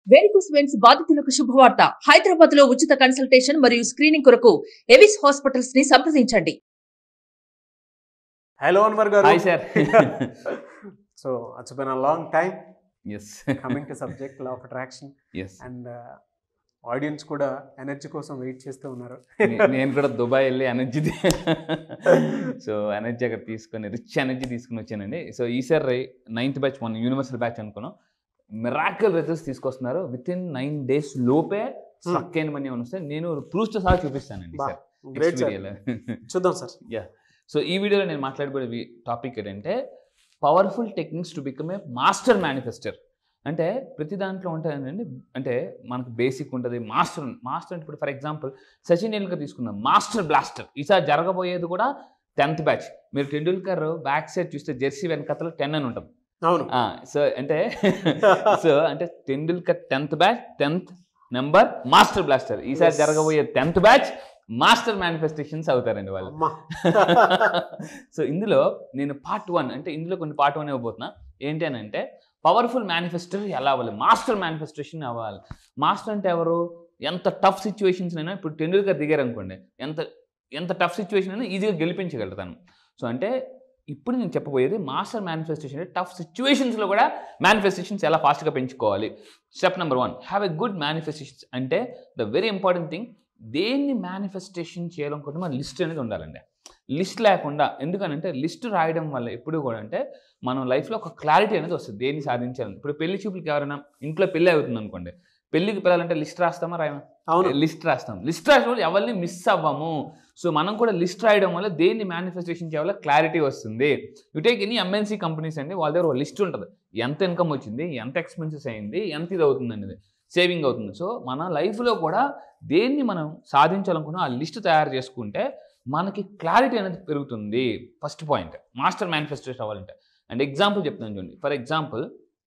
Varicose veins బాధితులకు శుభవార్త హైదరాబాద్ లో ఉచిత కన్సల్టేషన్ మరియు స్క్రీనింగ్ కొరకు ఎవిస్ హాస్పిటల్స్ ని సంప్రదించండి hello Anwar garu hi sir so it's been a long time yes coming to subject law of attraction yes and audience కూడా ఎనర్జీ కోసం వెయిట్ చేస్తూ ఉన్నారు నేను కూడా దుబాయ్ వెళ్ళి ఎనర్జీ సో ఎనర్జీ అక్కడ తీసుకొని రిచ్ ఎనర్జీ తీసుకుని వచ్చానండి సో ఈసారి నైన్త్ బ్యాచ్ మన యూనివర్సల్ బ్యాచ్ అనుకున్నాం మిరాకల్ రిజల్ట్స్ తీసుకొస్తున్నారు విత్ ఇన్ నైన్ డేస్ లోపే స్ట్రక్ అయిన మనీ ఏమైనా వస్తే నేను ప్రూఫ్ తో సహా చూపిస్తానండి బా, సార్ గ్రేట్ నెక్స్ట్ సార్ వీడియోలో చూద్దాం సార్ సో ఈ వీడియోలో నేను మాట్లాడబోయే టాపిక్ ఏంటంటే powerful techniques to become a master manifester అంటే ప్రతి దాంట్లో ఉంటాయండి అంటే మనకు బేసిక్ ఉంటుంది మాస్టర్ మాస్టర్ అంటే ఇప్పుడు ఫర్ ఎగ్జాంపుల్ సచిన్ టెండూల్కర్ తీసుకుందాం మాస్టర్ బ్లాస్టర్ ఈసారి జరగబోయేది కూడా టెన్త్ బ్యాచ్ మీరు టెండూల్కర్ బ్యాక్ సైడ్ చూస్తే జెర్సీ వెనకతలో టెన్ అని ఉంటుంది అవును సో అంటే సో అంటే Tendulkar tenth batch tenth number master blaster ఈసారి Yes. జరగబోయే టెన్త్ బ్యాచ్ మాస్టర్ మేనిఫెస్టేషన్స్ అవుతారండి వాళ్ళు అమ్మా సో ఇందులో నేను పార్ట్ వన్ అంటే ఇందులో కొన్ని పార్ట్ వన్ ఇవ్వబోతున్నా ఏంటి అని అంటే పవర్ఫుల్ మేనిఫెస్టర్ ఎలా అవ్వాలి మాస్టర్ మేనిఫెస్టేషన్ అవ్వాలి మాస్టర్ అంటే ఎవరు ఎంత టఫ్ సిచ్యువేషన్స్ అయినా ఇప్పుడు టెండూల్కర్ దిగారు అనుకోండి ఎంత ఎంత టఫ్ సిచ్యువేషన్ అయినా ఈజీగా గెలిపించగలుగుతాను సో అంటే ఇప్పుడు నేను చెప్పబోయేది మాస్టర్ మేనిఫెస్టేషన్ అంటే టఫ్ సిచ్యువేషన్స్లో కూడా మేనిఫెస్టేషన్స్ ఎలా ఫాస్ట్గా పెంచుకోవాలి step number one have a good manifestations అంటే ద వెరీ ఇంపార్టెంట్ థింగ్ దేన్ని మేనిఫెస్టేషన్ చేయాలనుకుంటే మన లిస్ట్ అనేది ఉండాలండి లిస్ట్ లేకుండా ఎందుకనంటే లిస్ట్ రాయడం వల్ల ఎప్పుడు కూడా అంటే మనం లైఫ్లో ఒక క్లారిటీ అనేది వస్తుంది దేన్ని సాధించాలని ఇప్పుడు పెళ్లి చూపులకి ఎవరైనా ఇంట్లో పెళ్ళి అవుతుంది అనుకోండి పెళ్ళికి పిల్లలంటే లిస్ట్ రాస్తామా రాయమా అవును లిస్ట్ రాస్తాం లిస్ట్ రాసినప్పుడు ఎవరిని మిస్ అవ్వము సో మనం కూడా లిస్ట్ రాయడం వల్ల దేన్ని మేనిఫెస్టేషన్ చేయాలో క్లారిటీ వస్తుంది you take any MNC companies అండి వాళ్ళ దగ్గర ఒక లిస్ట్ ఉంటుంది ఎంత ఇన్కమ్ వచ్చింది ఎంత ఎక్స్పెన్సెస్ అయింది ఎంత ఇది అవుతుంది అనేది సేవింగ్ అవుతుంది సో మన లైఫ్లో కూడా దేన్ని మనం సాధించాలనుకున్నా ఆ లిస్ట్ తయారు చేసుకుంటే మనకి క్లారిటీ అనేది పెరుగుతుంది ఫస్ట్ పాయింట్ మాస్టర్ మేనిఫెస్టేషన్ అవ్వాలంటే అండ్ ఎగ్జాంపుల్ చెప్తున్నాను చూడండి ఫర్ ఎగ్జాంపుల్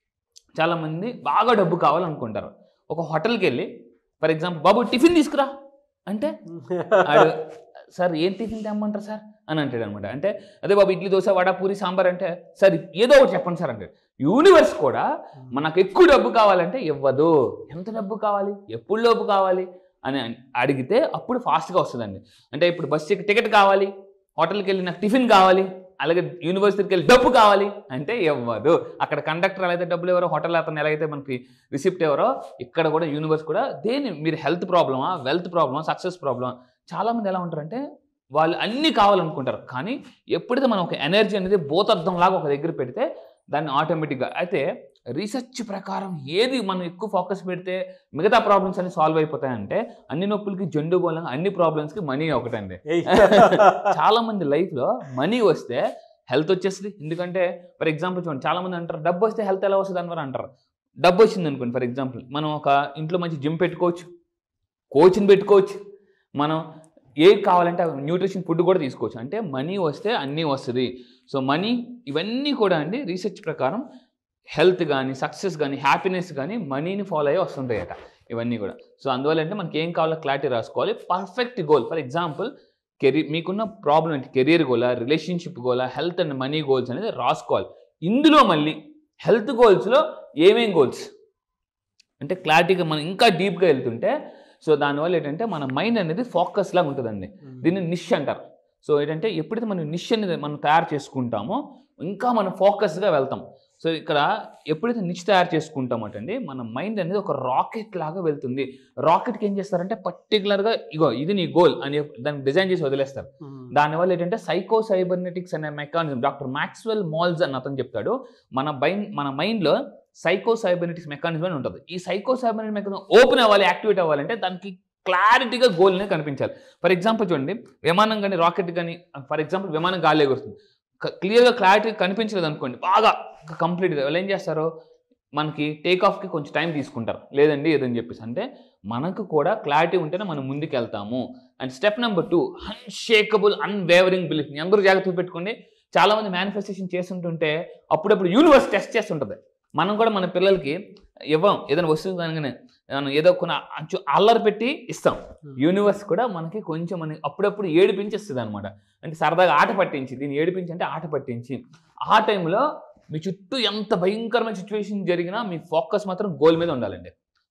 చాలామంది బాగా డబ్బు కావాలనుకుంటారు ఒక హోటల్కి వెళ్ళి ఫర్ ఎగ్జాంపుల్ బాబు టిఫిన్ తీసుకురా అంటే ఆడు సార్ ఏం టిఫిన్ తెమ్మంటారు సార్ అని అంటాడు అనమాట అంటే అదే బాబు ఇడ్లీ దోశ వడ పూరి సాంబార్ అంటే సార్ ఏదో ఒకటి చెప్పండి సార్ అంటాడు యూనివర్స్ కూడా మనకు ఎక్కువ డబ్బు కావాలంటే ఇవ్వదు ఎంత డబ్బు కావాలి ఎప్పుడు డబ్బు కావాలి అని అన్- అడిగితే అప్పుడు ఫాస్ట్గా వస్తుందండి అంటే ఇప్పుడు బస్సు టికెట్ కావాలి హోటల్కి వెళ్ళి నాకు టిఫిన్ కావాలి అలాగే యూనివర్సిటీకి వెళ్ళి డబ్బు కావాలి అంటే ఇవ్వదు అక్కడ కండక్టర్ ఎలా అయితే డబ్బులు ఎవరో హోటల్ అతను ఎలా అయితే మనకి రిసిప్ట్ ఎవరో ఇక్కడ కూడా యూనివర్స్ కూడా దేని మీరు హెల్త్ ప్రాబ్లమా వెల్త్ ప్రాబ్లమా సక్సెస్ ప్రాబ్లమా చాలామంది ఎలా ఉంటారంటే వాళ్ళు అన్నీ కావాలనుకుంటారు కానీ ఎప్పుడైతే మనం ఒక ఎనర్జీ అనేది భూతద్దం లాగా ఒక దగ్గర పెడితే దాన్ని ఆటోమేటిక్గా అయితే రీసెర్చ్ ప్రకారం ఏది మనం ఎక్కువ ఫోకస్ పెడితే మిగతా ప్రాబ్లమ్స్ అన్ని సాల్వ్ అయిపోతాయంటే అన్ని నొప్పులకి జండు బోలంగా అన్ని ప్రాబ్లమ్స్కి మనీ ఒకటండి ఏయ్. చాలా మంది లైఫ్లో మనీ వస్తే హెల్త్ వచ్చేస్తుంది ఎందుకంటే ఫర్ ఎగ్జాంపుల్ చూడండి చాలా మంది అంటారు డబ్బు వస్తే హెల్త్ ఎలా వస్తుంది అని అంటారు డబ్బు వచ్చింది అనుకోండి ఫర్ ఎగ్జాంపుల్ మనం ఒక ఇంట్లో మంచి జిమ్ పెట్టుకోవచ్చు కోచ్ని పెట్టుకోవచ్చు మనం ఏది కావాలంటే న్యూట్రిషన్ ఫుడ్ కూడా తీసుకోవచ్చు అంటే మనీ వస్తే అన్నీ వస్తుంది సో మనీ ఇవన్నీ కూడా అండి రీసెర్చ్ ప్రకారం హెల్త్ కానీ సక్సెస్ కానీ హ్యాపీనెస్ కానీ మనీని ఫాలో అయ్యి వస్తుంటాయట ఇవన్నీ కూడా సో అందువల్ల అంటే మనకి ఏం కావాలో క్లారిటీ రాసుకోవాలి perfect goal for example career మీకున్న ప్రాబ్లం ఏంటి కెరీర్ గోలా రిలేషన్షిప్ గోలా హెల్త్ అండ్ మనీ గోల్స్ అనేది రాసుకోవాలి ఇందులో మళ్ళీ హెల్త్ గోల్స్లో ఏమేం గోల్స్ అంటే క్లారిటీగా మనం ఇంకా డీప్గా వెళ్తుంటే సో దానివల్ల ఏంటంటే మన మైండ్ అనేది ఫోకస్ లాగా ఉంటుందండి దీన్ని నిష్ అంటారు సో ఏంటంటే ఎప్పుడైతే మనం నిష్ అనేది మనం తయారు చేసుకుంటామో ఇంకా మనం ఫోకస్గా వెళ్తాం సో ఇక్కడ ఎప్పుడైతే నిష్ తయారు చేసుకుంటామటండి మన మైండ్ అనేది ఒక రాకెట్ లాగా వెళ్తుంది రాకెట్కి ఏం చేస్తారంటే పర్టికులర్గా ఇగో ఇది నీ గోల్ అని దాన్ని డిజైన్ చేసి వదిలేస్తారు దానివల్ల ఏంటంటే సైకో సైబర్నెటిక్స్ అనే మెకానిజం డాక్టర్ మ్యాక్స్వెల్ మాల్స్ అని అతను చెప్తాడు మన బైన్ మన మైండ్లో సైకో సైబర్నెటిక్స్ మెకానిజం అని ఉంటుంది ఈ సైకో సైబర్నెటిక్ మెకానిజం ఓపెన్ అవ్వాలి యాక్టివేట్ అవ్వాలంటే దానికి క్లారిటీగా గోల్ అనేది కనిపించాలి ఫర్ ఎగ్జాంపుల్ చూడండి విమానం కానీ రాకెట్ కానీ ఫర్ ఎగ్జాంపుల్ విమానం గాలి ఎగురుతుంది క్లియర్గా క్లారిటీ కనిపించలేదు అనుకోండి బాగా కంప్లీట్గా వాళ్ళు ఏం చేస్తారు మనకి టేక్ ఆఫ్కి కొంచెం టైం తీసుకుంటారు లేదండి ఏదని చెప్పేసి అంటే మనకు కూడా క్లారిటీ ఉంటేనే మనం ముందుకు వెళ్తాము and step number two unshakable unwavering belief అందరూ జాగ్రత్తగా పెట్టుకోండి చాలా మంది మేనిఫెస్టేషన్ చేస్తుంటుంటే అప్పుడప్పుడు యూనివర్స్ టెస్ట్ చేస్తుంటుంది మనం కూడా మన పిల్లలకి ఇవ్వం ఏదైనా వస్తువు అనగానే మనం ఏదో కొన్ని అంచు అల్లరి పెట్టి ఇస్తాం యూనివర్స్ కూడా మనకి కొంచెం మనకి అప్పుడప్పుడు ఏడిపించేస్తుంది అనమాట అంటే సరదాగా ఆట పట్టించి దీన్ని ఏడిపించి అంటే ఆట పట్టించి ఆ టైంలో మీ చుట్టూ ఎంత భయంకరమైన సిచ్యువేషన్ జరిగినా మీ ఫోకస్ మాత్రం గోల్ మీద ఉండాలండి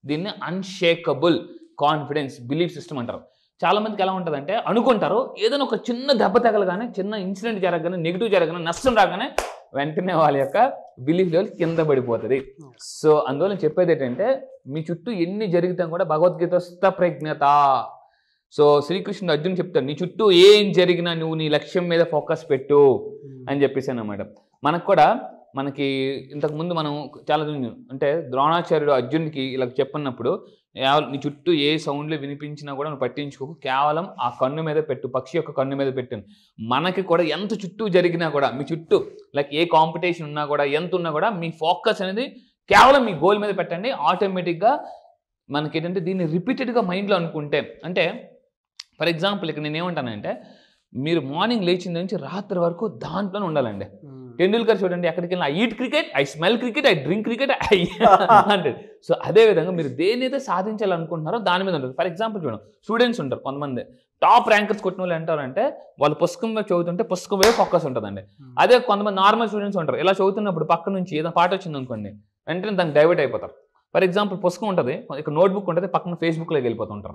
దీన్ని అన్షేకబుల్ కాన్ఫిడెన్స్ బిలీఫ్ సిస్టమ్ అంటారు చాలా మందికి ఎలా ఉంటుందంటే అనుకుంటారు ఏదైనా ఒక చిన్న దెబ్బ తగలగానే చిన్న ఇన్సిడెంట్ జరగగానే నెగిటివ్ జరగగానే నష్టం రాగానే వెంటనే వాళ్ళ యొక్క బిలీఫ్ లెవెల్ కింద పడిపోతుంది సో అందువల్ల నేను చెప్పేది ఏంటంటే మీ చుట్టూ ఎన్ని జరిగితే కూడా భగవద్గీత స్థ ప్రజ్ఞత సో శ్రీకృష్ణుడు అర్జున్ చెప్తాడు నీ చుట్టూ ఏం జరిగినా నువ్వు నీ లక్ష్యం మీద ఫోకస్ పెట్టు అని చెప్పేసి అనమాట మనకు కూడా మనకి ఇంతకు ముందు మనం చాలా చూసాం. అంటే ద్రోణాచార్యుడు అర్జున్కి ఇలా చెప్పినప్పుడు కేవలం నీ చుట్టూ ఏ సౌండ్లు వినిపించినా కూడా నువ్వు పట్టించుకోకు కేవలం ఆ కన్ను మీద పెట్టు పక్షి యొక్క కన్ను మీద పెట్టాను మనకి కూడా ఎంత చుట్టూ జరిగినా కూడా మీ చుట్టూ లైక్ ఏ కాంపిటీషన్ ఉన్నా కూడా ఎంత ఉన్నా కూడా మీ ఫోకస్ అనేది కేవలం మీ గోల్ మీద పెట్టండి ఆటోమేటిక్గా మనకి ఏంటంటే దీన్ని రిపీటెడ్గా మైండ్లో అనుకుంటే అంటే ఫర్ ఎగ్జాంపుల్ ఇక్కడ నేను ఏమంటానంటే మీరు మార్నింగ్ లేచిన నుంచి రాత్రి వరకు దాంట్లోనే ఉండాలండి టెండూల్కర్ చూడండి ఎక్కడికి వెళ్ళినా I eat cricket I smell cricket I drink cricket I అంటే సో అదే విధంగా మీరు దేనైతే సాధించాలనుకుంటున్నారో దాని మీద ఉంటుంది ఫర్ ఎగ్జాంపుల్ చూడండి స్టూడెంట్స్ ఉంటారు కొంతమంది టాప్ ర్యాంకర్స్ కొట్టిన వాళ్ళు ఏంటారంటే వాళ్ళు పుస్తకం మీద చదువుతుంటే పుస్తకం మీద ఫోకస్ ఉంటుందండి అదే కొంతమంది నార్మల్ స్టూడెంట్స్ ఉంటారు ఇలా చదువుతున్నప్పుడు పక్క నుంచి ఏదైనా పాట వచ్చింది అనుకోండి వెంటనే దానికి డైవర్ట్ అయిపోతారు ఫర్ ఎగ్జాంపుల్ పుస్తకం ఉంటుంది ఇక్కడ నోట్బుక్ ఉంటుంది పక్కన ఫేస్బుక్లోకి వెళ్ళిపోతుంటారు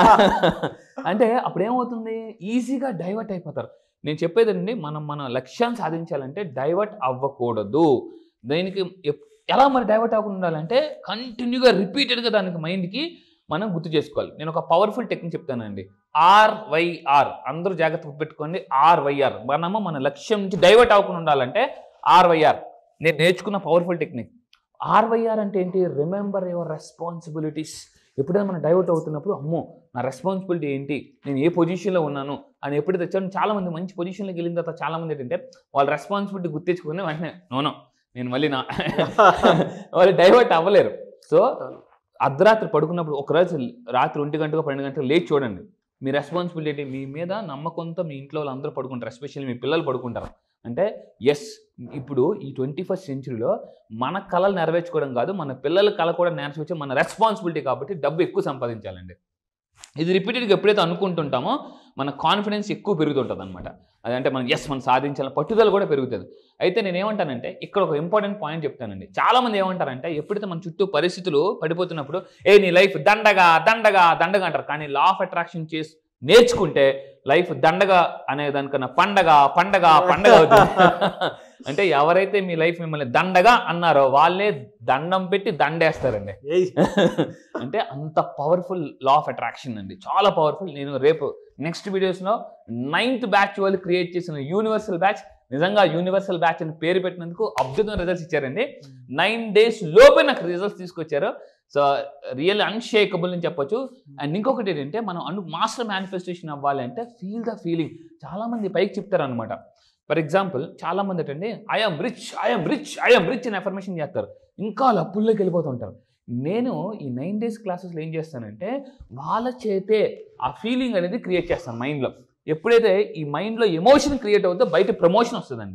అంటే అప్పుడు ఏమవుతుంది ఈజీగా డైవర్ట్ అయిపోతారు నేను చెప్పేదండి మనం మన లక్ష్యాన్ని సాధించాలంటే డైవర్ట్ అవ్వకూడదు దీనికి ఎప్- ఎలా మరి డైవర్ట్ అవ్వకుండా ఉండాలంటే కంటిన్యూగా రిపీటెడ్గా దానికి మైండ్కి మనం గుర్తు చేసుకోవాలి నేను ఒక పవర్ఫుల్ టెక్నిక్ చెప్తానండి ఆర్వైఆర్ అందరూ జాగ్రత్త పెట్టుకోండి ఆర్వైఆర్ మనము మన లక్ష్యం నుంచి డైవర్ట్ అవ్వకుండా ఉండాలంటే ఆర్వైఆర్ నేను నేర్చుకున్న పవర్ఫుల్ టెక్నిక్ ఆర్వైఆర్ అంటే ఏంటి రిమెంబర్ యువర్ రెస్పాన్సిబిలిటీస్ ఎప్పుడైనా మనం డైవర్ట్ అవుతున్నప్పుడు అమ్మో నా రెస్పాన్సిబిలిటీ ఏంటి నేను ఏ పొజిషన్లో ఉన్నాను అని ఎప్పుడైతే వచ్చాను చాలా మంది మంచి పొజిషన్లోకి వెళ్ళిన తర్వాత చాలా మంది ఏంటంటే వాళ్ళ రెస్పాన్సిబిలిటీ గుర్తించుకుని వెంటనే నోనో నేను మళ్ళీ నా వాళ్ళు డైవర్ట్ అవ్వలేరు సో అర్ధరాత్రి పడుకున్నప్పుడు ఒక రోజు రాత్రి ఒంటి గంటగా పన్నెండు గంటలకు లేచి చూడండి మీ రెస్పాన్సిబిలిటీ మీ మీద నమ్మకంతో మీ ఇంట్లో వాళ్ళందరూ పడుకుంటారు ఎస్పెషల్లీ మీ పిల్లలు పడుకుంటారు అంటే ఎస్ ఇప్పుడు ఈ ట్వంటీ ఫస్ట్ సెంచురీలో మన కళలు నెరవేర్చుకోవడం కాదు మన పిల్లల కళ కూడా నెరవేర్చే మన రెస్పాన్సిబిలిటీ కాబట్టి డబ్బు ఎక్కువ సంపాదించాలండి ఇది రిపీటెడ్గా ఎప్పుడైతే అనుకుంటుంటామో మన కాన్ఫిడెన్స్ ఎక్కువ పెరుగుతుంటుంది అనమాట అదంటే మనం ఎస్ మనం సాధించాలని పట్టుదల కూడా పెరుగుతుంది అయితే నేను ఏమంటానంటే ఇక్కడ ఒక ఇంపార్టెంట్ పాయింట్ చెప్తానండి చాలా మంది ఏమంటారంటే ఎప్పుడైతే మన చుట్టూ పరిస్థితులు పడిపోతున్నప్పుడు ఏ నీ లైఫ్ దండగా దండగా దండగా అంటారు కానీ లా ఆఫ్ అట్రాక్షన్ చేసి నేర్చుకుంటే లైఫ్ దండగా అనే దానికన్నా పండగ పండగ పండగ అవుతుంది అంటే ఎవరైతే మీ లైఫ్ మిమ్మల్ని దండగా అన్నారో వాళ్ళే దండం పెట్టి దండేస్తారండి అంటే అంత పవర్ఫుల్ లా ఆఫ్ అట్రాక్షన్ అండి చాలా పవర్ఫుల్ నేను రేపు నెక్స్ట్ వీడియోస్లో నైన్త్ బ్యాచ్ వాళ్ళు క్రియేట్ చేసిన యూనివర్సల్ బ్యాచ్ నిజంగా యూనివర్సల్ బ్యాచ్ అని పేరు పెట్టినందుకు అద్భుతమైన రిజల్ట్స్ ఇచ్చారండి నైన్ డేస్ లోపే నాకు రిజల్ట్స్ తీసుకొచ్చారు సో రియల్ అన్షేకబుల్ అని చెప్పొచ్చు అండ్ ఇంకొకటి ఏంటంటే మనం అను మాస్టర్ మేనిఫెస్టేషన్ అవ్వాలి అంటే ఫీల్ ద ఫీలింగ్ చాలామంది పైకి చెప్తారు అనమాట ఫర్ ఎగ్జాంపుల్ చాలామంది ఏంటంటే I'm rich I'm rich I'm rich అని అఫర్మేషన్ చేస్తారు ఇంకా లప్పుల్లోకి వెళ్ళిపోతుంటారు నేను ఈ నైన్ డేస్ క్లాసెస్లో ఏం చేస్తానంటే వాళ్ళ చేతే ఆ ఫీలింగ్ అనేది క్రియేట్ చేస్తాను మైండ్లో ఎప్పుడైతే ఈ మైండ్లో ఎమోషన్ క్రియేట్ అవుతుందో బయట ప్రమోషన్ వస్తుందండి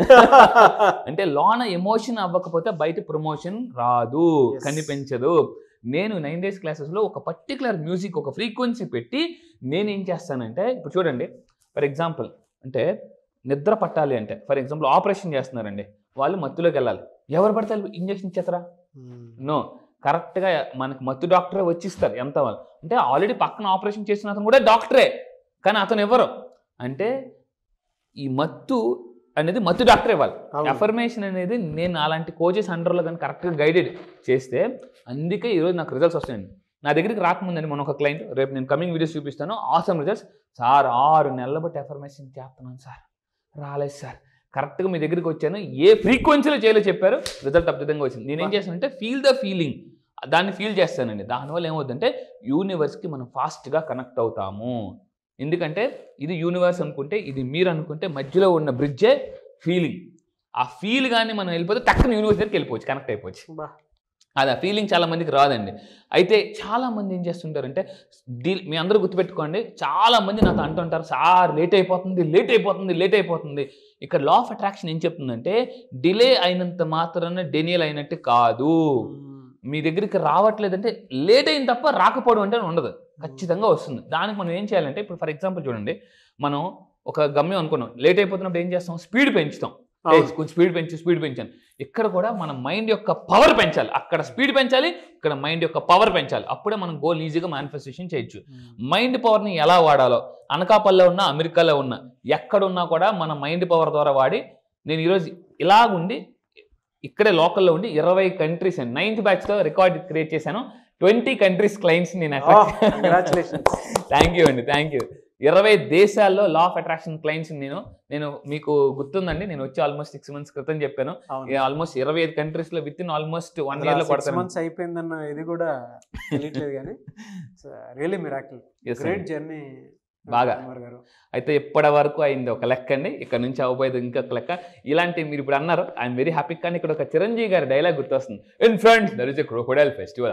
అంటే లోన ఎమోషన్ అవ్వకపోతే బయట ప్రమోషన్ రాదు Yes. కనిపించదు నేను నైన్ డేస్ క్లాసెస్లో ఒక పర్టికులర్ మ్యూజిక్ ఒక ఫ్రీక్వెన్సీ పెట్టి నేను ఏం చేస్తానంటే ఇప్పుడు చూడండి ఫర్ ఎగ్జాంపుల్ అంటే నిద్ర పట్టాలి అంటే ఫర్ ఎగ్జాంపుల్ ఆపరేషన్ చేస్తున్నారండి వాళ్ళు మత్తులోకి వెళ్ళాలి ఎవరు పడితే ఇంజక్షన్ ఇచ్చేస్తారా నో కరెక్ట్గా మనకి మత్తు డాక్టరే వచ్చిస్తారు ఎంత వాళ్ళు అంటే ఆల్రెడీ పక్కన ఆపరేషన్ చేసిన అతను కూడా డాక్టరే కానీ అతను ఎవరు అంటే ఈ మత్తు అనేది మత్తు డాక్టర్ ఇవ్వాలి అవును. అఫర్మేషన్ అనేది నేను అలాంటి కోచెస్ అండర్లో కానీ కరెక్ట్గా గైడెడ్ చేస్తే అందుకే ఈరోజు నాకు రిజల్ట్స్ వస్తాయండి నా దగ్గరికి రాకముందండి మన ఒక క్లయింట్ రేపు నేను కమింగ్ వీడియోస్ చూపిస్తాను ఆసమ్ రిజల్ట్స్ సార్ ఆరు నెలల బట్టి అఫర్మేషన్ చేస్తున్నాను సార్ రాలేదు సార్ కరెక్ట్గా మీ దగ్గరికి వచ్చాను ఏ ఫ్రీక్వెన్సీలో చేయాలో చెప్పారు రిజల్ట్ అద్భుతంగా వచ్చింది నేనేం చేస్తానంటే ఫీల్ ద ఫీలింగ్ దాన్ని ఫీల్ చేస్తానండి దానివల్ల ఏమవుతుందంటే యూనివర్స్కి మనం ఫాస్ట్గా కనెక్ట్ అవుతాము ఎందుకంటే ఇది యూనివర్స్ అనుకుంటే ఇది మీరు అనుకుంటే మధ్యలో ఉన్న బ్రిడ్జే ఫీలింగ్ ఆ ఫీల్ కానీ మనం వెళ్ళిపోతే టక్కన యూనివర్స్ దగ్గరికి వెళ్ళిపోవచ్చు కనెక్ట్ అయిపోవచ్చు అది ఆ ఫీలింగ్ చాలా మందికి రాదండి అయితే చాలా మంది ఏం చేస్తుంటారంటే డీల్ మీ అందరూ గుర్తుపెట్టుకోండి చాలా మంది నాకు అంటుంటారు సార్ లేట్ అయిపోతుంది లేట్ అయిపోతుంది లేట్ అయిపోతుంది ఇక్కడ లా ఆఫ్ అట్రాక్షన్ ఏం చెప్తుందంటే డిలే అయినంత మాత్రాన డెనియల్ అయినట్టు కాదు మీ దగ్గరికి రావట్లేదంటే లేట్ అయిన తప్ప రాకపోవడం అంటే ఉండదు ఖచ్చితంగా వస్తుంది దానికి మనం ఏం చేయాలంటే ఇప్పుడు ఫర్ ఎగ్జాంపుల్ చూడండి మనం ఒక గమ్యం అనుకున్నాం లేట్ అయిపోతున్నప్పుడు ఏం చేస్తాం స్పీడ్ పెంచుతాం "ఏయ్, కొంచెం స్పీడ్ పెంచు స్పీడ్ పెంచాను ఇక్కడ కూడా మన మైండ్ యొక్క పవర్ పెంచాలి అక్కడ స్పీడ్ పెంచాలి ఇక్కడ మైండ్ యొక్క పవర్ పెంచాలి అప్పుడే మనం గోల్ ఈజీగా మేనిఫెస్టేషన్ చేయొచ్చు మైండ్ పవర్ని ఎలా వాడాలో అనకాపల్లిలో ఉన్నా అమెరికాలో ఉన్నా ఎక్కడున్నా కూడా మన మైండ్ పవర్ ద్వారా వాడి నేను ఈరోజు ఇలాగుండి ఇక్కడే లోకల్లో ఉండి ఇరవై కంట్రీస్ నైన్త్ బ్యాచ్తో రికార్డ్ క్రియేట్ చేశాను ట్వంటీ కంట్రీస్ క్లయింట్స్ నేను కంగ్రాచులేషన్ థ్యాంక్ యూ అండి థ్యాంక్ యూ ఇరవై దేశాల్లో లా ఆఫ్ అట్రాక్షన్ క్లయింట్స్ నేను నేను మీకు గుర్తుందండి నేను వచ్చి ఆల్మోస్ట్ సిక్స్ మంత్స్ క్రితం చెప్పాను ఆల్మోస్ట్ ఇరవై ఐదు కంట్రీస్ లో within almost one year లో సిక్స్ కొడతాను మంత్స్ అయిపోయిందన్న ఇది కూడా తెలియట్లేదు కానీ రియలీ మిరాకిల్ Yes, గ్రేట్ అండి. జర్నీ బాగా. గారు అయితే ఇప్పటి వరకు అయింది ఒక లెక్క అండి ఇక్కడ నుంచి అవబోయేది ఇంకొక లెక్క ఇలాంటి మీరు ఇప్పుడు అన్నారు ఐఎమ్ వెరీ హ్యాపీ కానీ ఇక్కడ ఒక చిరంజీవి గారి డైలాగ్ గుర్తొస్తుంది in friends there is a crocodile festival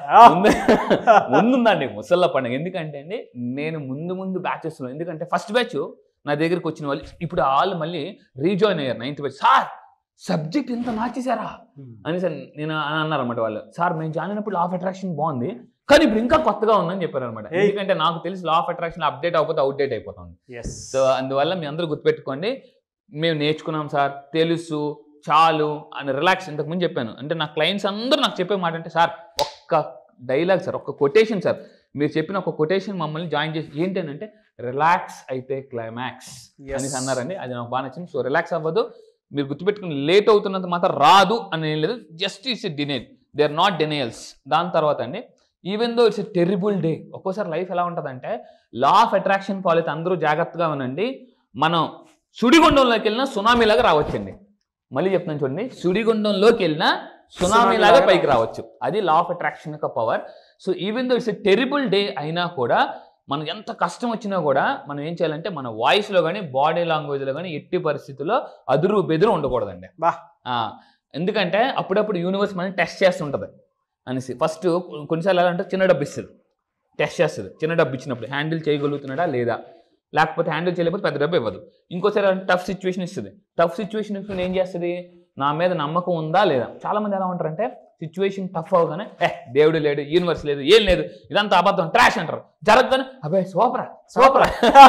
ముందుందండి ముసళ్ళ పండుగ ఎందుకంటే అండి నేను ముందు ముందు బ్యాచెస్ లో ఎందుకంటే ఫస్ట్ బ్యాచ్ నా దగ్గరికి వచ్చిన వాళ్ళు ఇప్పుడు వాళ్ళు మళ్ళీ రీజాయిన్ అయ్యారు నైన్త్ బ్యాచ్ సార్ సబ్జెక్ట్ ఇంత మార్చేశారా అని సార్ నేను అని అన్నారు అనమాట వాళ్ళు సార్ మేము జాయిన్ అయినప్పుడు లా ఆఫ్ అట్రాక్షన్ బాగుంది కానీ ఇప్పుడు ఇంకా కొత్తగా ఉందని చెప్పారు అనమాట Hey. ఎందుకంటే నాకు తెలిసి లా ఆఫ్ అట్రాక్షన్ అప్డేట్ అయిపోతే అవుట్డేట్ అయిపోతుంది ఎస్ సో అందువల్ల మీ అందరూ గుర్తుపెట్టుకోండి మేము నేర్చుకున్నాం సార్ తెలుసు చాలు అని రిలాక్స్ ఇంతకుముందు చెప్పాను అంటే నా క్లయింట్స్ అందరూ నాకు చెప్పే మాట అంటే సార్ ఒక్క డైలాగ్ సార్ ఒక్క కొటేషన్ సార్ మీరు చెప్పిన ఒక కొటేషన్ మమ్మల్ని జాయిన్ చేసి ఏంటంటే రిలాక్స్ అయితే క్లైమాక్స్ అనేసి అన్నారండి అది నాకు బాగా నచ్చింది సో రిలాక్స్ అవ్వదు మీరు గుర్తుపెట్టుకుని లేట్ అవుతున్నంత మాత్రం రాదు అని ఏం లేదు just it's denial they are not denials దాని తర్వాత అండి even though it's a terrible day ఒక్కోసారి లైఫ్ ఎలా ఉంటుందంటే లా ఆఫ్ అట్రాక్షన్ ఫాలో అయితే అందరూ జాగ్రత్తగా ఉనండి మనం సుడిగుండంలోకి వెళ్ళినా సునామీలాగా రావచ్చండి మళ్ళీ చెప్తున్నాను చూడండి సుడిగుండంలోకి వెళ్ళినా సునామీలాగా పైకి రావచ్చు అది లా ఆఫ్ అట్రాక్షన్ యొక్క power so even though it's a terrible day అయినా కూడా మనకు ఎంత కష్టం వచ్చినా కూడా మనం ఏం చేయాలంటే మన వాయిస్లో కానీ బాడీ లాంగ్వేజ్లో కానీ ఎట్టి పరిస్థితుల్లో అదురు బెదురు ఉండకూడదండి బా. ఆ, ఎందుకంటే అప్పుడప్పుడు యూనివర్స్ మనం టెస్ట్ చేస్తుంటుంది అనేసి ఫస్ట్ కొన్నిసార్లు ఎలా అంటే చిన్న డబ్బు ఇస్తుంది టెస్ట్ చేస్తుంది చిన్న డబ్బు ఇచ్చినప్పుడు హ్యాండిల్ చేయగలుగుతున్నాడా లేదా లేకపోతే హ్యాండిల్ చేయలేకపోతే పెద్ద డబ్బు ఇవ్వదు ఇంకోసారి టఫ్ సిచ్యువేషన్ ఇస్తుంది టఫ్ సిచ్యువేషన్ ఇస్తుంది ఏం చేస్తుంది నా మీద నమ్మకం ఉందా లేదా చాలా మంది ఎలా ఉంటారంటే సిచ్యువేషన్ టఫ్ అవగానే ఏ దేవుడు లేడు యూనివర్స్ లేదు ఏం లేదు ఇదంతా అబద్ధం ట్రాష్ అంటారు జరగగానే అబ్బాయి సూపరా సూపరా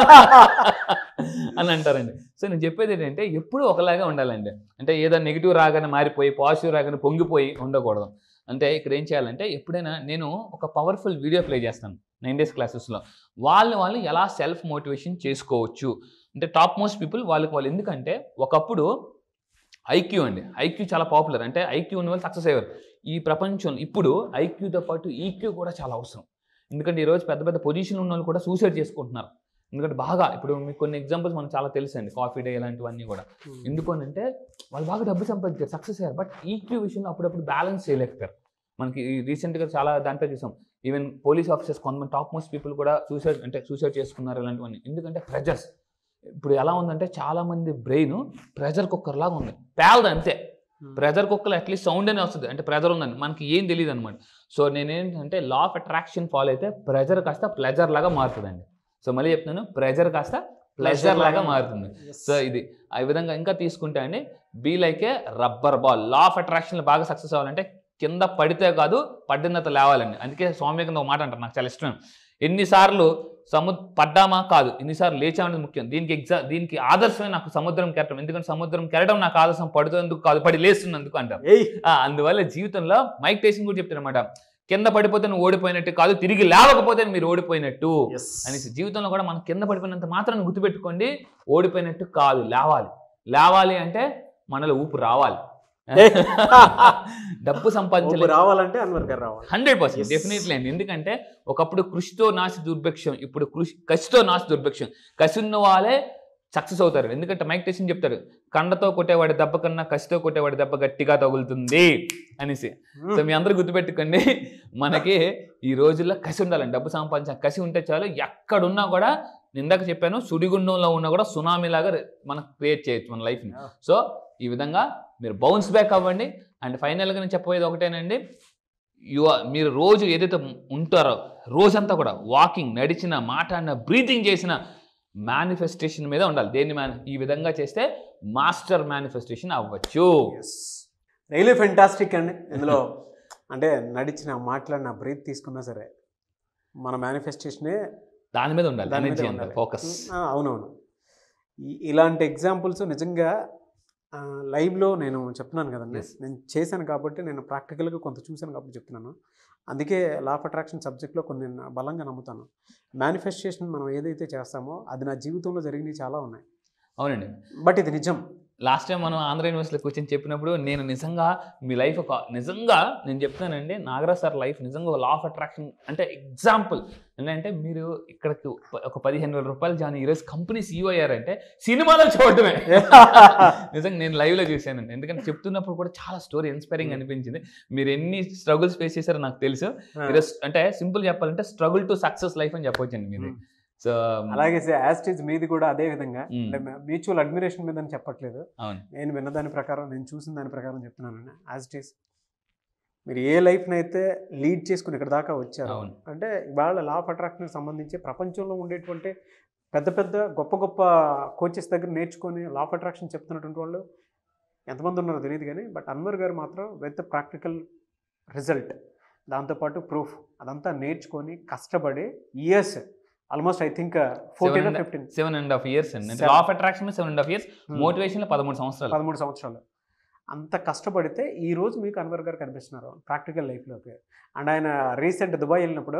అని అంటారండి సో నేను చెప్పేది ఏంటంటే ఎప్పుడూ ఒకలాగా ఉండాలండి అంటే ఏదో నెగిటివ్ రాగానే మారిపోయి పాజిటివ్ రాగానే పొంగిపోయి ఉండకూడదు అంటే ఇక్కడ ఏం చేయాలంటే ఎప్పుడైనా నేను ఒక పవర్ఫుల్ వీడియో ప్లే చేస్తాను నైన్ డేస్ క్లాసెస్లో వాళ్ళు వాళ్ళు ఎలా సెల్ఫ్ మోటివేషన్ చేసుకోవచ్చు అంటే టాప్ మోస్ట్ పీపుల్ వాళ్ళకి వాళ్ళు ఎందుకంటే ఒకప్పుడు ఐక్యూ అండి ఐక్యూ చాలా పాపులర్ అంటే ఐక్యూ ఉన్న వాళ్ళు సక్సెస్ అయ్యారు ఈ ప్రపంచం ఇప్పుడు ఐక్యూతో పాటు ఈక్యూ కూడా చాలా అవసరం ఎందుకంటే ఈరోజు పెద్ద పెద్ద పొజిషన్ ఉన్న వాళ్ళు కూడా సూసైడ్ చేసుకుంటున్నారు ఎందుకంటే బాగా ఇప్పుడు మీకు కొన్ని ఎగ్జాంపుల్స్ మనకు చాలా తెలుసు అండి కాఫీ డే ఇలాంటివన్నీ కూడా ఎందుకు అని అంటే వాళ్ళు బాగా డబ్బు సంపాదించారు సక్సెస్ అయ్యారు బట్ ఈక్యూ విషయంలో అప్పుడప్పుడు బ్యాలెన్స్ చేయలేకపోయారు మనకి రీసెంట్గా చాలా దాంట్లో చూసాం ఈవెన్ పోలీస్ ఆఫీసర్స్ కొంతమంది టాప్ మోస్ట్ పీపుల్ కూడా సూసైడ్ అంటే సూసైడ్ చేసుకున్నారు ఇలాంటివన్నీ ఎందుకంటే ప్రెజర్స్ ఇప్పుడు ఎలా ఉందంటే చాలా మంది బ్రెయిన్ ప్రెజర్ కుక్కర్ లాగా ఉంది పేలదు అంతే ప్రెజర్ కుక్కర్ అట్లీస్ట్ సౌండ్ అనే వస్తుంది అంటే ప్రెజర్ ఉందని మనకి ఏం తెలియదు అనమాట సో నేనేంటంటే లా ఆఫ్ అట్రాక్షన్ ఫాలో అయితే ప్రెజర్ కాస్త ప్లెజర్ లాగా మారుతుందండి సో మళ్ళీ చెప్తున్నాను ప్రెజర్ కాస్త ప్లెజర్ లాగా మారుతుంది సో ఇది ఆ విధంగా ఇంకా తీసుకుంటే అండి be like a rubber ball law of attraction బాగా సక్సెస్ అవ్వాలంటే కింద పడితే కాదు పడినంత లేవాలండి అందుకే స్వామి కింద ఒక మాట అంటారు నాకు చాలా ఇష్టం ఎన్నిసార్లు సము పడ్డామా కాదు ఎన్నిసార్లు లేచామనేది ముఖ్యం దీనికి ఎగ్జా దీనికి ఆదర్శమే నాకు సముద్రం కెరటం ఎందుకంటే సముద్రం కెరటం నాకు ఆదర్శం పడుతున్నందుకు కాదు పడి లేస్తున్నందుకు అంటారు ఏయ్ ఆ, అందువల్ల జీవితంలో మైక్ టేసింగ్ కూడా చెప్తారనమాట కింద పడిపోతే నువ్వు ఓడిపోయినట్టు కాదు తిరిగి లేవకపోతే మీరు ఓడిపోయినట్టు ఎస్ అనేసి జీవితంలో కూడా మనం కింద పడిపోయినంత మాత్రం గుర్తుపెట్టుకోండి ఓడిపోయినట్టు కాదు లేవాలి లేవాలి అంటే మనలో ఊపు రావాలి ఏ. డబ్బు సంపాదించలేదు రావాలంటే అన్వర్ గారు రావాలి హండ్రెడ్ పర్సెంట్ Yes. డెఫినెట్లీ అండి ఎందుకంటే ఒకప్పుడు కృషితో నాసి దుర్భిక్షం ఇప్పుడు కృషి కసితో నాసి దుర్భిక్షం కసి ఉన్న వాళ్ళే సక్సెస్ అవుతారు ఎందుకంటే మైక్ టెషన్ చెప్తారు కండతో కొట్టేవాడి దెబ్బ కన్నా కసితో కొట్టేవాడి దెబ్బ గట్టిగా తగులుతుంది అనేసి సో మీ అందరూ గుర్తుపెట్టుకోండి మనకి ఈ రోజుల్లో కసి ఉండాలండి డబ్బు సంపాదించిన కసి ఉంటే చాలు ఎక్కడున్నా కూడా నేను ఇందాక చెప్పాను సుడిగుండంలో ఉన్నా కూడా సునామీ లాగా మనం క్రియేట్ చేయొచ్చు మన లైఫ్ని సో ఈ విధంగా మీరు బౌన్స్ బ్యాక్ అవ్వండి అండ్ ఫైనల్గా నేను చెప్పబోయేది ఒకటేనండి యు మీరు రోజు ఏదైతే ఉంటారో రోజంతా కూడా వాకింగ్ నడిచిన మాట్లాడిన బ్రీతింగ్ చేసిన మేనిఫెస్టేషన్ మీద ఉండాలి దేన్ని మ్యాన్ ఈ విధంగా చేస్తే మాస్టర్ మేనిఫెస్టేషన్ అవ్వచ్చు ఎస్ రియలీ ఫెంటాస్టిక్ అండి ఇందులో అంటే నడిచిన మాట్లాడిన బ్రీత్ తీసుకున్నా సరే మన మేనిఫెస్టేషనే దాని మీద ఉండాలి దాని మీదే ఎనర్జీ అంతా ఉండాలి. ఫోకస్ ఆ, అవునవును ఈ- ఇలాంటి ఎగ్జాంపుల్స్ నిజంగా ఆ, లైవ్లో నేను చెప్తున్నాను కదండి Yes. నేను చేశాను కాబట్టి నేను ప్రాక్టికల్గా కొంత చూశాను కాబట్టి చెప్తున్నాను అందుకే లా ఆఫ్ అట్రాక్షన్ సబ్జెక్ట్లో కొన్ని నేను బలంగా నమ్ముతాను మేనిఫెస్టేషన్ మనం ఏదైతే చేస్తామో అది నా జీవితంలో జరిగినవి చాలా ఉన్నాయి అవునండి బట్ ఇది నిజం లాస్ట్ టైం మనం ఆంధ్ర యూనివర్సిటీలో కూర్చొని చెప్పినప్పుడు నేను నిజంగా మీ లైఫ్ ఒక నిజంగా నేను చెప్తానండి నాగరాజ్ సార్ లైఫ్ నిజంగా లా ఆఫ్ అట్రాక్షన్ అంటే ఎగ్జాంపుల్ ఏంటంటే మీరు ఇక్కడికి ఒక పదిహేను వేల రూపాయలు జాయిన్ ఈరోజు కంపెనీ సీఓ అయ్యారంటే సినిమాలో చూడటమే నిజంగా నేను లైవ్లో చూశానండి ఎందుకంటే చెప్తున్నప్పుడు కూడా చాలా స్టోరీ ఇన్స్పైరింగ్ అనిపించింది మీరు ఎన్ని స్ట్రగుల్స్ ఫేస్ చేశారో నాకు తెలుసు ఈరోజు అంటే సింపుల్ చెప్పాలంటే స్ట్రగుల్ టు సక్సెస్ లైఫ్ అని చెప్పొచ్చండి మీది Hmm. సో అలాగే యాస్టేజ్ మీది కూడా అదే విధంగా Hmm. అంటే మ్యూచువల్ అడ్మిరేషన్ మీద అని చెప్పట్లేదు అవును నేను విన్న దాని ప్రకారం నేను చూసిన దాని ప్రకారం చెప్తున్నాను యాజ్ ఇట్ ఈస్ మీరు ఏ లైఫ్ని అయితే లీడ్ చేసుకుని ఇక్కడ దాకా వచ్చారు అవును అంటే ఇవాళ లా ఆఫ్ అట్రాక్షన్కి సంబంధించి ప్రపంచంలో ఉండేటువంటి పెద్ద పెద్ద గొప్ప గొప్ప కోచెస్ దగ్గర నేర్చుకొని లా ఆఫ్ అట్రాక్షన్ చెప్తున్నటువంటి వాళ్ళు ఎంతమంది ఉన్నారో తెలియదు కానీ బట్ అన్వర్ గారు మాత్రం విత్ ప్రాక్టికల్ రిజల్ట్ దాంతోపాటు ప్రూఫ్ అదంతా నేర్చుకొని కష్టపడి years almost I think fourteen and- fifteen seven and half years అండి Seven. Law of attraction seven and half years motivation లో పదమూడు సంవత్సరాలు పదమూడు సంవత్సరాలు అంత కష్టపడితే ఈ రోజు మీకు అన్వర్ గారు కనిపిస్తున్నారు ప్రాక్టికల్ లైఫ్లోకి అండ్ ఆయన రీసెంట్ దుబాయ్ వెళ్ళినప్పుడు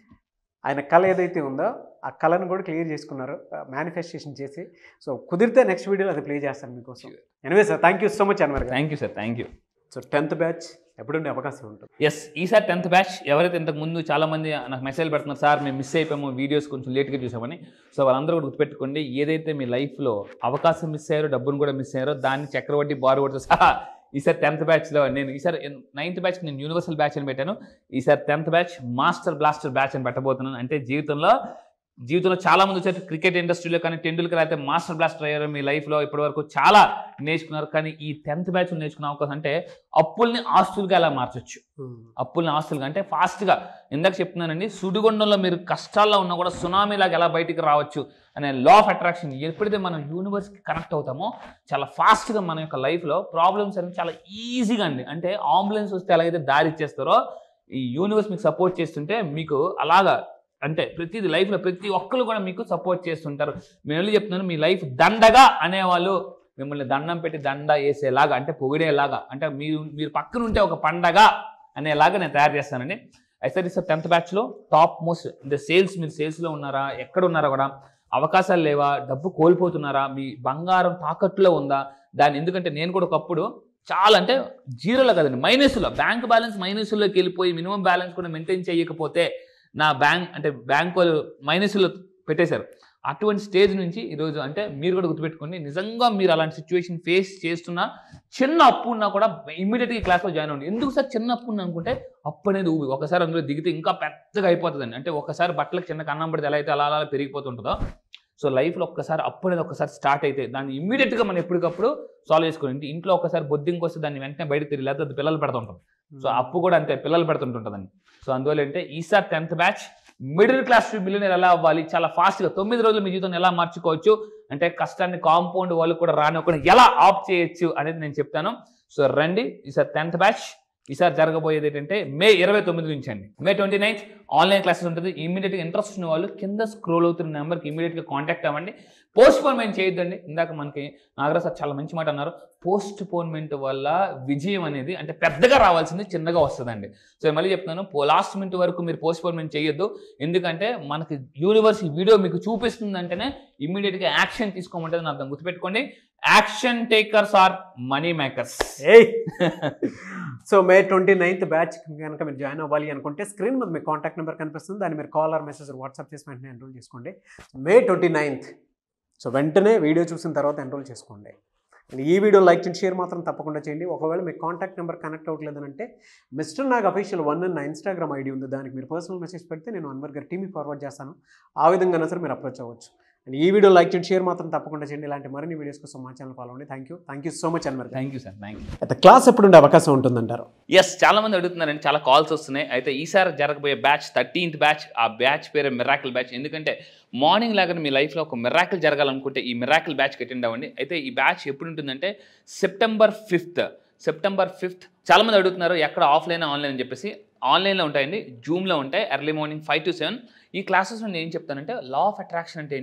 ఆయన కళ ఏదైతే ఉందో ఆ కళను కూడా క్లియర్ చేసుకున్నారు మేనిఫెస్టేషన్ చేసి సో కుదిరితే నెక్స్ట్ వీడియోలో అది ప్లే చేస్తాను మీకోసం Sure. Anyway sir thank you so much Anwar గారు thank you sir thank you so tenth batch ఎప్పుడుండే అవకాశం ఉంటుంది ఎస్ ఈసారి టెన్త్ బ్యాచ్ ఎవరైతే ఇంతకు ముందు చాలా మంది నాకు మెసేజ్ పెడుతున్నారు సార్ మేము మిస్ అయిపోయాము వీడియోస్ కొంచెం లేట్గా చూసామని సో వాళ్ళందరూ కూడా గుర్తుపెట్టుకోండి ఏదైతే మీ లైఫ్లో అవకాశం మిస్ అయ్యారో డబ్బును కూడా మిస్ అయ్యారో దాన్ని చక్రవడ్డీ బారువడ్తో సహా ఈసారి టెన్త్ బ్యాచ్లో నేను ఈసారి నైన్త్ బ్యాచ్ నేను యూనివర్సల్ బ్యాచ్ అని పెట్టాను ఈసారి tenth batch master blaster batch అని పెట్టబోతున్నాను అంటే జీవితంలో జీవితంలో చాలా మంది వచ్చారు క్రికెట్ ఇండస్ట్రీలో కానీ టెండూల్కర్ అయితే మాస్టర్ బ్లాస్టర్ అయ్యారు మీ లైఫ్లో ఇప్పటివరకు చాలా నేర్చుకున్నారు కానీ ఈ టెన్త్ బ్యాచ్ నేర్చుకునే అవకాశం అంటే అప్పుల్ని ఆస్తులుగా ఎలా మార్చొచ్చు అప్పుల్ని ఆస్తులుగా అంటే ఫాస్ట్గా ఇందాక చెప్తున్నానండి సుడిగుండంలో మీరు కష్టాల్లో ఉన్నా కూడా సునామీ లాగా ఎలా బయటికి రావచ్చు అనే లా ఆఫ్ అట్రాక్షన్ ఎప్పుడైతే మనం యూనివర్స్కి కనెక్ట్ అవుతామో చాలా ఫాస్ట్గా మన యొక్క లైఫ్లో ప్రాబ్లమ్స్ అనేవి చాలా ఈజీగా అండి అంటే అంబులెన్స్ వస్తే ఎలాగైతే దారి ఇచ్చేస్తారో ఈ యూనివర్స్ మీకు సపోర్ట్ చేస్తుంటే మీకు అలాగా అంటే ప్రతిది లైఫ్లో ప్రతి ఒక్కరు కూడా మీకు సపోర్ట్ చేస్తుంటారు నేను వెళ్ళి చెప్తున్నాను మీ లైఫ్ దండగా అనేవాళ్ళు మిమ్మల్ని దండం పెట్టి దండ వేసేలాగా అంటే పొగిడేలాగా అంటే మీరు మీరు పక్కన ఉంటే ఒక పండగ అనేలాగా నేను తయారు చేస్తానండి అయితే సార్ టెన్త్ బ్యాచ్లో టాప్ మోస్ట్ అంటే సేల్స్ మీరు సేల్స్లో ఉన్నారా ఎక్కడ ఉన్నారా కూడా అవకాశాలు లేవా డబ్బు కోల్పోతున్నారా మీ బంగారం తాకట్టులో ఉందా దాన్ని ఎందుకంటే నేను కూడా ఒకప్పుడు చాలా అంటే జీరోలో కదండి మైనస్లో బ్యాంక్ బ్యాలెన్స్ మైనస్లోకి వెళ్ళిపోయి మినిమం బ్యాలెన్స్ కూడా మెయింటైన్ చేయకపోతే నా బ్యాంక్ అంటే బ్యాంక్ వాళ్ళు మైనస్లో పెట్టేశారు అటువంటి స్టేజ్ నుంచి ఈరోజు అంటే మీరు కూడా గుర్తుపెట్టుకోండి నిజంగా మీరు అలాంటి సిచ్యువేషన్ ఫేస్ చేస్తున్నా చిన్న అప్పు ఉన్నా కూడా ఇమ్మీడియట్గా ఈ క్లాస్లో జాయిన్ అవ్వండి ఎందుకు సార్ చిన్న అప్పు ఉంది అనుకుంటే అప్పు అనేది ఊబి ఒకసారి అందులో దిగితే ఇంకా పెద్దగా అయిపోతుందండి అంటే ఒకసారి బట్టలకు చిన్న కన్నం పడితే ఎలా అయితే అలా అలా పెరిగిపోతుంటుందో సో లైఫ్లో ఒక్కసారి అప్పు అనేది ఒకసారి స్టార్ట్ అయితే దాన్ని ఇమ్మీడియట్గా మనం ఎప్పటికప్పుడు సాల్వ్ చేసుకోండి ఇంట్లో ఒకసారి బొద్దింకి వస్తే దాన్ని వెంటనే బయటకు తిరిగి లేకపోతే అది పిల్లలు పెడుతుంటాం సో అప్పు కూడా అంతే పిల్లలు పెడుతుంటుంటుందండి సో అందువల్ల అంటే ఈసారి tenth batch middle class to millionaire ఎలా అవ్వాలి చాలా ఫాస్ట్గా తొమ్మిది రోజులు మీ జీవితం ఎలా మార్చుకోవచ్చు అంటే కష్టాన్ని కాంపౌండ్ వాళ్ళు కూడా రానివ్వకుండా ఎలా ఆఫ్ చేయొచ్చు అనేది నేను చెప్తాను సో రండి ఈసారి టెన్త్ బ్యాచ్ ఈసారి జరగబోయేది ఏంటంటే మే ఇరవై తొమ్మిది నుంచి అండి May twenty ninth online classes ఉంటుంది ఇమీడియట్గా ఇంట్రెస్ట్ ఉన్న వాళ్ళు కింద స్క్రోల్ అవుతున్న నెంబర్కి ఇమీడియట్గా కాంటాక్ట్ అవ్వండి పోస్ట్ పోన్మెంట్ చేయొద్దండి ఇందాక మనకి నాగరాజ్ సార్ చాలా మంచి మాట అన్నారు పోస్ట్ పోన్మెంట్ వల్ల విజయం అనేది అంటే పెద్దగా రావాల్సింది చిన్నగా వస్తుందండి సో మళ్ళీ చెప్తున్నాను లాస్ట్ మినిట్ వరకు మీరు పోస్ట్ పోన్మెంట్ చేయొద్దు ఎందుకంటే మనకి యూనివర్స్ ఈ వీడియో మీకు చూపిస్తుందంటేనే ఇమీడియట్గా యాక్షన్ తీసుకోమంటే అర్థం గుర్తుపెట్టుకోండి action takers are money makers ఏయ్ so May twenty ninth batch కనుక మీరు జాయిన్ అవ్వాలి అనుకుంటే స్క్రీన్ మీద మీ కాంటాక్ట్ నెంబర్ కనిపిస్తుంది దాన్ని మీరు కాల్ ఆర్ మెసేజ్ వాట్సాప్ చేసి వెంటనే ఎన్రోల్ చేసుకోండి మే ట్వంటీ నైన్త్ సో వెంటనే వీడియో చూసిన తర్వాత ఎన్రోల్ చేసుకోండి And ఈ వీడియో లైక్ చేయండి షేర్ మాత్రం తప్పకుండా చేయండి ఒకవేళ మీ కాంటాక్ట్ నెంబర్ కనెక్ట్ అవ్వట్లేదు అంటే మిస్టర్ నాగ్ అఫీషియల్ వన్ నా ఇన్స్టాగ్రామ్ ఐడి ఉంది దానికి మీరు పర్సనల్ మెసేజ్ పెడితే నేను అన్వర్ గారి టీమ్కి ఫార్వర్డ్ చేస్తాను ఆ విధంగా సరే మీరు అప్రోచ్ అవ్వచ్చు అండ్ ఈ వీడియో లైక్ చేయండి షేర్ మాత్రం తప్పకుండా చేయండి ఇలాంటి మరిన్ని వీడియోస్ కోసం మా ఛానల్ ఫాలో అవ్వండి thank you thank you so much Anwar గారు thank you sir thank you అయితే క్లాస్ ఎప్పుడు ఉండే అవకాశం ఉంటుందంటారు ఎస్ చాలా మంది అడుగుతున్నారండి చాలా కాల్స్ వస్తున్నాయి అయితే ఈసారి జరగబోయే బ్యాచ్ థర్టీన్త్ బ్యాచ్ ఆ బ్యాచ్ పేరు మిరాకిల్ బ్యాచ్ ఎందుకంటే మార్నింగ్ లాగానే మీ లైఫ్లో ఒక మిరాకిల్ జరగాలనుకుంటే ఈ మిరాకిల్ బ్యాచ్కి అటెండ్ అవ్వండి అయితే ఈ బ్యాచ్ ఎప్పుడు ఉంటుందంటే సెప్టెంబర్ ఫిఫ్త్ సెప్టెంబర్ ఫిఫ్త్ చాలా మంది అడుగుతున్నారు ఎక్కడ ఆఫ్లైన్ ఆన్లైన్ అని చెప్పేసి ఆన్లైన్లో ఉంటాయండి జూమ్లో ఉంటాయి early morning five to seven ఈ క్లాసెస్ నేను ఏం చెప్తానంటే లా ఆఫ్ అట్రాక్షన్ అంటే ఏంటి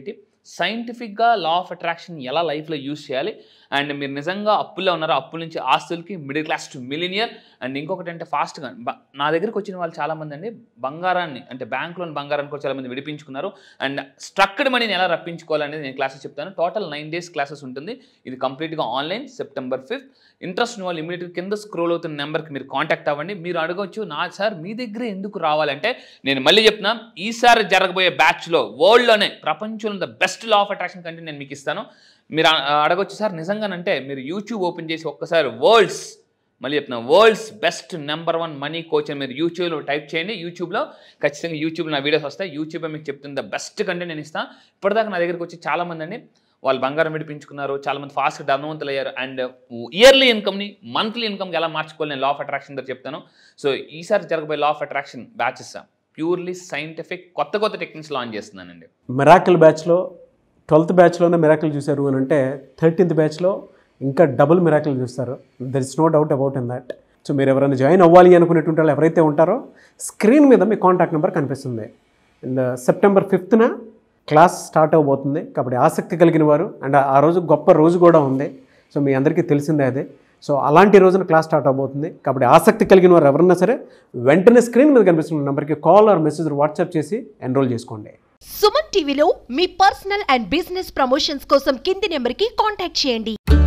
సైంటిఫిక్గా లా ఆఫ్ అట్రాక్షన్ ఎలా లైఫ్లో యూస్ చేయాలి అండ్ మీరు నిజంగా అప్పుల్లో ఉన్నారో అప్పుల నుంచి ఆస్తులకి middle class to millionaire and ఇంకొకటి అంటే ఫాస్ట్గా నా దగ్గరికి వచ్చిన వాళ్ళు చాలామంది అండి బంగారాన్ని అంటే బ్యాంకులోని బంగారాన్ని కూడా చాలామంది విడిపించుకున్నారు అండ్ స్ట్రక్డ్ మనీని ఎలా రప్పించుకోవాలనేది నేను క్లాసెస్ చెప్తాను టోటల్ నైన్ డేస్ క్లాసెస్ ఉంటుంది ఇది కంప్లీట్గా ఆన్లైన్ సెప్టెంబర్ ఫిఫ్త్ ఇంట్రెస్ట్ ఉన్న వాళ్ళు ఇమీడియట్గా కింద స్క్రోల్ అవుతున్న నెంబర్కి మీరు కాంటాక్ట్ అవ్వండి మీరు అడగవచ్చు నా సార్ మీ దగ్గర ఎందుకు రావాలంటే నేను మళ్ళీ చెప్తున్నా ఈసారి జరగబోయే బ్యాచ్లో వరల్డ్లోనే ప్రపంచంలో the best law of attraction కంటే నేను మీకు ఇస్తాను మీరు అ- అడగొచ్చు సార్ నిజంగానంటే మీరు యూట్యూబ్ ఓపెన్ చేసి ఒక్కసారి వరల్డ్స్ మళ్ళీ చెప్తున్నా world's best number one money coach అని మీరు యూట్యూబ్లో టైప్ చేయండి యూట్యూబ్లో ఖచ్చితంగా యూట్యూబ్లో నా వీడియోస్ వస్తాయి యూట్యూబ్ మీకు చెప్తుంది ద బెస్ట్ కంటే నేను ఇస్తాను ఇప్పటిదాకా నా దగ్గరికి వచ్చి చాలామంది అండి వాళ్ళు బంగారం విడిపించుకున్నారు చాలామంది ఫాస్ట్ ధనవంతులు అయ్యారు అండ్ ఇయర్లీ ఇన్కమ్ని మంత్లీ ఇన్కమ్కి ఎలా మార్చుకోవాలి నేను లా ఆఫ్ అట్రాక్షన్ దగ్గర చెప్తాను సో ఈసారి జరగబోయే law of attraction batches purely scientific కొత్త కొత్త టెక్నిక్స్ లాంచ్ చేస్తున్నానండి మిరాకిల్ బ్యాచ్లో ట్వెల్త్ బ్యాచ్లోనే మిరాకిల్ చూశారు అని అంటే థర్టీన్త్ బ్యాచ్లో ఇంకా డబుల్ మిరాకిల్ చూస్తారు there is no doubt about in that so మీరు ఎవరైనా జాయిన్ అవ్వాలి అనుకునేటువంటి వాళ్ళు ఎవరైతే ఉంటారో స్క్రీన్ మీద మీ కాంటాక్ట్ నెంబర్ కనిపిస్తుంది అండ్ సెప్టెంబర్ ఫిఫ్త్న క్లాస్ స్టార్ట్ అవబోతుంది కాబట్టి ఆసక్తి కలిగిన వారు అండ్ ఆ రోజు గొప్ప రోజు కూడా ఉంది సో మీ అందరికీ తెలిసిందే అదే సో అలాంటి రోజున క్లాస్ స్టార్ట్ అవబోతుంది కాబట్టి ఆసక్తి కలిగిన వారు ఎవరన్నా సరే వెంటనే స్క్రీన్ మీద కనిపిస్తున్న నెంబర్కి కాల్ ఆర్ మెసేజ్ వాట్సాప్ చేసి ఎన్రోల్ చేసుకోండి సుమన్ టీవీలో మీ పర్సనల్ అండ్ బిజినెస్ ప్రమోషన్స్ కోసం కింది నెంబర్కి కాంటాక్ట్ చేయండి